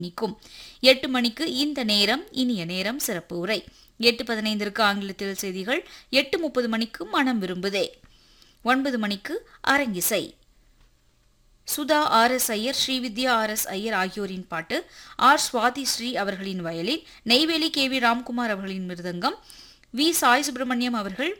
நிற்கும் எட்டு மணிக்கு இந்த நேரம் இனிய நேரம் சிறப்பு உரை எட்டு பதினைந்திற்கு ஆங்கிலத்தில் செய்திகள் எட்டு முப்பது மணிக்கு மனம் விரும்புதே ஒன்பது மணிக்கு அரங்கிசை Sudha R S Iyer Srividya R S Iyer ஆகியோரின் பாட்டு ஆர் சுவாதி ஸ்ரீ அவர்களின் violin Neyveli K V Ramkumar அவர்களின் மிருதங்கம் வி சாய் சுப்பிரமணியம் அவர்கள்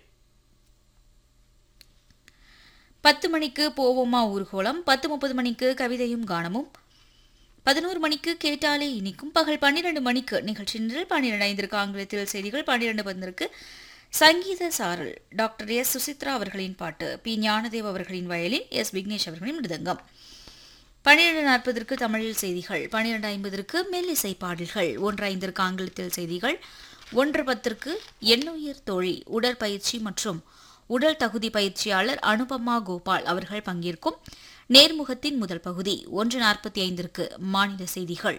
பத்து மணிக்கு போவோமா ஊர்கோலம் பத்து முப்பது மணிக்கு கவிதையும் கானமும் பதினோரு மணிக்கு கேட்டாலே இனிக்கும் பகல் பன்னிரண்டு மணிக்கு நிகழ்ச்சி நிரல் பன்னிரண்டு ஐந்திற்கு ஆங்கிலத்தில் செய்திகள் பன்னிரண்டு பதினருக்கு சங்கீத சாரல் டாக்டர் எஸ் சுசித்ரா அவர்களின் பாட்டு பி ஞானதேவ் அவர்களின் வயலின் எஸ் விக்னேஷ் அவர்களின் மிருதங்கம் பன்னிரண்டு நாற்பதற்கு தமிழில் செய்திகள் பன்னிரண்டு ஐம்பதற்கு மெல்லிசை பாடல்கள் ஒன்று ஐந்திற்கு ஆங்கிலத்தில் செய்திகள் ஒன்று பத்திற்கு எண்ணுயிர் தோழி உடற்பயிற்சி மற்றும் உடல் தகுதி பயிற்சியாளர் அனுபமா கோபால் அவர்கள் பங்கேற்கும் நேர்முகத்தின் முதல் பகுதி ஒன்று நாற்பத்தி ஐந்திற்கு மாநில செய்திகள்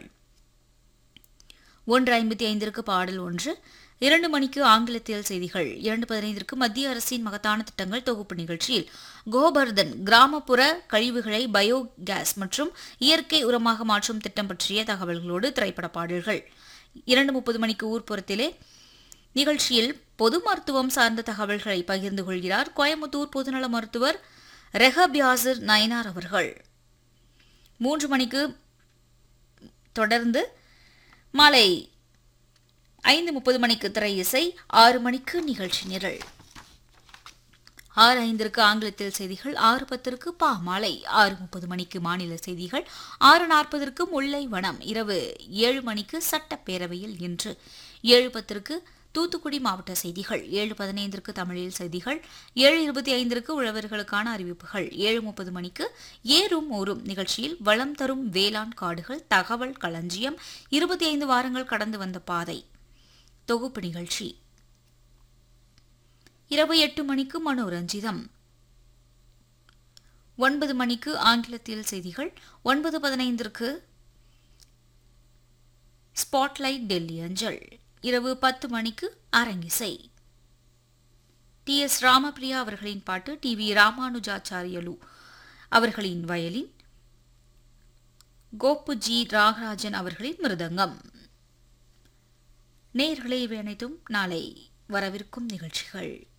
ஒன்று ஐம்பத்தி ஐந்திற்கு பாடல் ஒன்று இரண்டு மணிக்கு ஆங்கிலத்தில் செய்திகள் இரண்டு பதினைந்திற்கு மத்திய அரசின் மகத்தான திட்டங்கள் தொகுப்பு நிகழ்ச்சியில் கோபர்தன் கிராமப்புற கழிவுகளை பயோ கேஸ் மற்றும் இயற்கை உரமாக மாற்றும் திட்டம் பற்றிய தகவல்களோடு திரைப்பட பாடல்கள் இரண்டு முப்பது மணிக்கு ஊர்ப்புறத்திலே நிகழ்ச்சியில் பொது மருத்துவம் சார்ந்த தகவல்களை பகிர்ந்து கொள்கிறார் கோயம்புத்தூர் பொதுநல மருத்துவர் ரெஹபியாசிர் நயனார் அவர்கள் மூன்று மணிக்கு தொடர்ந்து மாலை ஐந்து முப்பது மணிக்கு திரை இசை ஆறு மணிக்கு நிகழ்ச்சி நிரல் ஆறு ஐந்திற்கு ஆங்கிலத்தில் செய்திகள் ஆறு பத்திற்கு பா மாலை ஆறு முப்பது மணிக்கு மாநில செய்திகள் ஆறு நாற்பதற்கு முல்லை வனம் இரவு ஏழு மணிக்கு சட்டப்பேரவையில் இன்று ஏழு பத்திற்கு தூத்துக்குடி மாவட்ட செய்திகள் ஏழு பதினைந்திற்கு தமிழில் செய்திகள் ஏழு இருபத்தி ஐந்திற்கு உழவர்களுக்கான அறிவிப்புகள் ஏழு முப்பது மணிக்கு ஏறும் ஊரும் நிகழ்ச்சியில் வளம் தரும் வேளாண் காடுகள் தகவல் களஞ்சியம் இருபத்தி ஐந்து வாரங்கள் கடந்து வந்த பாதை தொகுப்பு நிகழ்ச்சி இரவு எட்டு மணிக்கு மனோரஞ்சிதம் ஒன்பது மணிக்கு ஆங்கிலத்தில் செய்திகள் ஒன்பது பதினைந்திற்கு ஸ்பாட்லைட் டெல்லி அஞ்சல் இரவு பத்து மணிக்கு அரங்கிசை டி எஸ் ராமபிரியா அவர்களின் பாட்டு டி வி ராமானுஜாச்சாரியலு அவர்களின் வயலின் கோப்பு ஜி ராகராஜன் அவர்களின் மிருதங்கம் நேயர்களே இவை அனைத்தும் நாளை வரவிருக்கும் நிகழ்ச்சிகள்